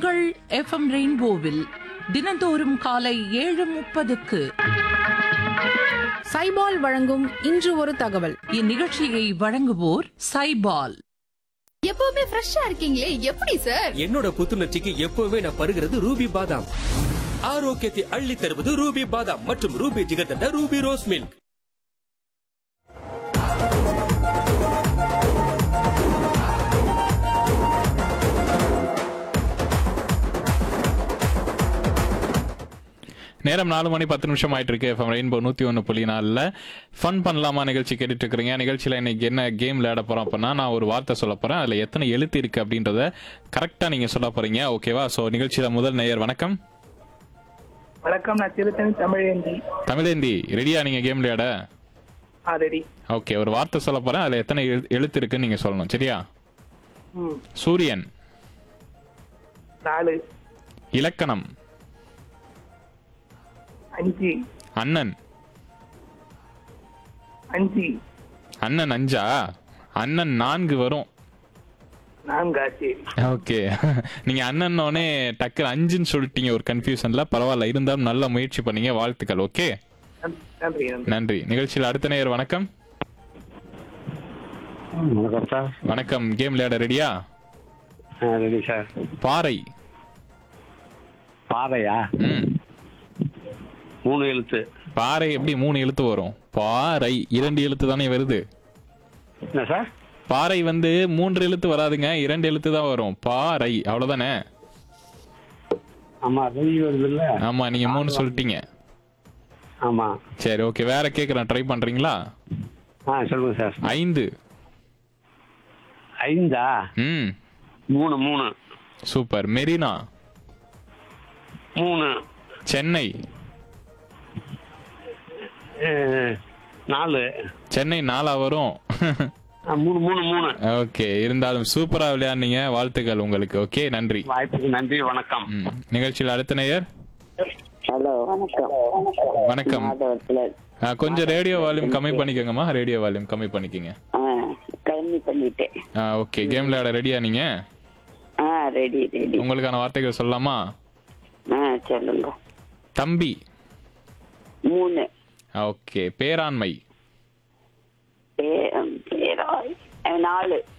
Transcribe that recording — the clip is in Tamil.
உங்கள் எஃப்எம் ரெயின்போவில் தினந்தோறும் காலை ஏழு முப்பதுக்கு சைபால் வழங்கும் இன்று ஒரு தகவல் இந்நிகழ்ச்சியை வழங்குவோர் சைபால் எப்பவுமே ஃப்ரெஷ்ஷா இருக்கீங்களே எப்படி சார் என்னோட புத்துணர்ச்சிக்கு எப்பவுமே நான் பருகிறது ரூபி பாதாம் ஆரோக்கியத்தை அள்ளி தருவது ரூபி பாதாம் மற்றும் Ruby jigarthanda Ruby rose milk நேரம் நாலு மணி பத்து நிமிஷம் ஆயிட்டு இருக்கு எஃப்எம் ரெயின்போ நூற்றி ஒன்று புள்ளி நாலில் ஃபன் பண்ணலாமா நிகழ்ச்சி கேட்டுட்டு இருக்கிறீங்க நிகழ்ச்சியில் இன்னைக்கு என்ன கேம் விளையாட போகிறோம் அப்படின்னா நான் ஒரு வார்த்தை சொல்ல போகிறேன் அதில் எத்தனை எழுத்து இருக்கு அப்படின்றத கரெக்டாக நீங்கள் சொல்ல போகிறீங்க ஓகேவா ஸோ நிகழ்ச்சியில் முதல் நேயர் வணக்கம் வணக்கம் நான் திருத்தணி தமிழேந்தி தமிழேந்தி ரெடியா நீங்கள் கேம் விளையாட ஆ ரெடி ஓகே ஒரு வார்த்தை சொல்ல போகிறேன் அதில் எத்தனை எழு- எழுத்து இருக்குன்னு நீங்கள் சொல்லணும் சரியா ம் சூரியன் நாலு இலக்கணம் அஞ்சு அண்ணன் அஞ்சு அண்ணன் அஞ்சா அண்ணன் நான்கு வரும் நான்கா சரி ஓகே நீங்க அண்ணன்னோடனே டக்குனு அஞ்சுன்னு சொல்லிட்டீங்க ஒரு கன்ஃபியூஷன்ல பரவாயில்ல இருந்தாலும் நல்ல முயற்சி பண்ணீங்க வாழ்த்துக்கள் ஓகே நன்றி, நன்றி நன்றி நன்றி நிகழ்ச்சியில் அடுத்த நேயர் வணக்கம் வணக்கம் சார் வணக்கம் கேம் விளையாட ரெடியா ஆ ரெடி சார் பாறை பாறையா ம் மூணு எழுத்து பாறை எப்படி மூணு எழுத்து வரும் பாறை இரண்டு எழுத்து தானே வருது என்ன சார் பாறை வந்து மூன்று எழுத்து வராதுங்க இரண்டு எழுத்து தான் வரும் பாறை அவ்வளவுதானே ஆமா ரெடி வருது இல்ல ஆமா நீங்க மூணு சொல்லிட்டீங்க ஆமா சரி ஓகே வேற கேக்குறேன் ட்ரை பண்றீங்களா ஆ சொல்லுங்க சார் ஐந்து ஐந்தா ம் மூணு மூணு சூப்பர் மெரினா மூணு சென்னை ஏ, நாலு சென்னை நாலா வரும் ஆ, மூணு மூணு மூணு ஓகே இருந்தாலும் சூப்பரா விளையாடுனீங்க வாழ்த்துக்கள் உங்களுக்கு ஓகே நன்றி வாய்ப்புக்கு நன்றி வணக்கம் ம். நிகழ்ச்சியில் அடுத்த நேயர் ஹலோ வணக்கம் வணக்கம் மாதவத்துல ஆ, கொஞ்சம் ரேடியோ வால்யூம் கம்மி பண்ணிக்கோங்கம்மா ரேடியோ வால்யூம் கம்மி பண்ணிக்கோங்க ஆ கம்மி பண்ணிட்டேன் ஆ ஓகே கேம் விளையாட ரெடியா நீங்க ஆ ரெடி ரெடி உங்களுக்கான வார்த்தைகள் சொல்லலாமா ஆ சொல்லுங்க தம்பி மூணு ஓகே பேராண்மை பே- பேராய் அஹ், நாலு